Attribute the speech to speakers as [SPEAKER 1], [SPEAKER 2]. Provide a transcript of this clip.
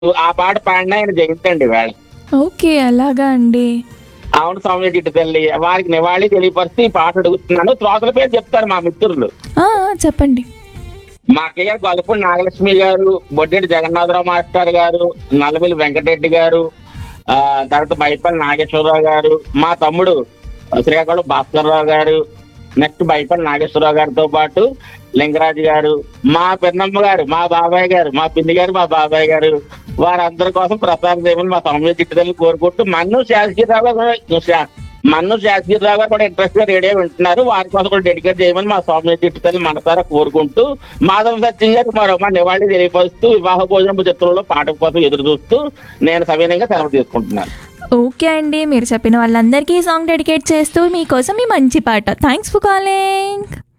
[SPEAKER 1] ఆ పాట పాడిన ఆయన జయంతండి వేళ
[SPEAKER 2] ఓకే అలాగా అండి
[SPEAKER 1] అవును స్వామి ఇటు తల్లి వారికి నివాళి తెలియపరిచి ఈ పాట అడుగుతున్నాను శ్రోతల పేరు చెప్తారు మా మిత్రులు
[SPEAKER 2] ఆ, ఆ, చెప్పండి
[SPEAKER 1] మా అక్కయ్య గొల్లపూడి నాగలక్ష్మి గారు బొడ్డెడి జగన్నాథరావు మాస్టర్ గారు నల్లమిల్లి వెంకటరెడ్డి గారు ఆ తర్వాత బైపల్లి నాగేశ్వరరావు గారు మా తమ్ముడు శ్రీకాకుళం భాస్కర్రావు గారు నెక్స్ట్ బైపల్లి నాగేశ్వరరావు గారితో పాటు లింగరాజు గారు మా పెన్నమ్మ గారు మా బాబాయ్ గారు మా పిన్ని గారు మా బాబాయ్ గారు వారందరి కోసం ప్రసాద్ దేవుని మా తమ్ముడు చిట్టుదల్ని కోరుకుంటూ మన్ను శాసగిరిరావు గారు కూడా శా- మన్ను శాసగిరిరావు గారు కూడా ఇంట్రెస్ట్ గా రేడియో వింటున్నారు వారి కోసం కూడా డెడికేట్ చేయమని మా స్వామి చిట్టుతల్లి మనసారా కోరుకుంటూ మాధవ సత్యం గారు మరో మా నివాళి తెలియపరుస్తూ వివాహ భోజనపు చిత్రంలో పాట కోసం ఎదురు చూస్తూ నేను సవినయంగా సెలవు తీసుకుంటున్నాను
[SPEAKER 2] ఓకే అండి మీరు చెప్పిన వాళ్ళందరికీ ఈ సాంగ్ డెడికేట్ చేస్తూ మీకోసం ఈ మంచి పాట థ్యాంక్స్ ఫర్ కాలింగ్